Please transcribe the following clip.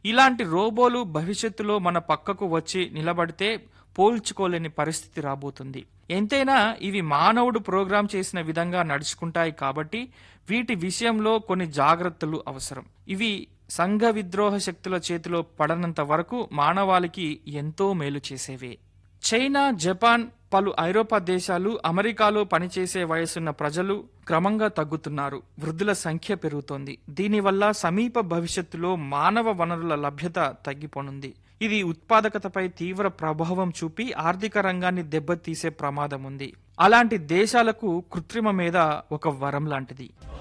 ఇలాంటి రోబోలు భవిష్యత్తులో మన పక్కకు వచ్చి నిలబడితే పోల్చుకోలేని పరిస్థితి రాబోతుంది ఎంతైనా ఇవి మానవుడు ప్రోగ్రాం చేసిన విధంగా నడుచుకుంటాయి కాబట్టి వీటి విషయంలో కొన్ని జాగ్రత్తలు అవసరం ఇవి సంఘ విద్రోహ శక్తుల చేతిలో పడనంత వరకు మానవాళికి ఎంతో మేలు చేసేవే చైనా జపాన్ పలు ఐరోపా దేశాలు అమెరికాలో పనిచేసే వయసున్న ప్రజలు క్రమంగా తగ్గుతున్నారు వృద్ధుల సంఖ్య పెరుగుతోంది దీనివల్ల సమీప భవిష్యత్తులో మానవ వనరుల లభ్యత తగ్గిపోనుంది ఇది ఉత్పాదకతపై తీవ్ర ప్రభావం చూపి ఆర్థిక రంగాన్ని దెబ్బతీసే ప్రమాదం ఉంది అలాంటి దేశాలకు కృత్రిమ మీద ఒక వరం లాంటిది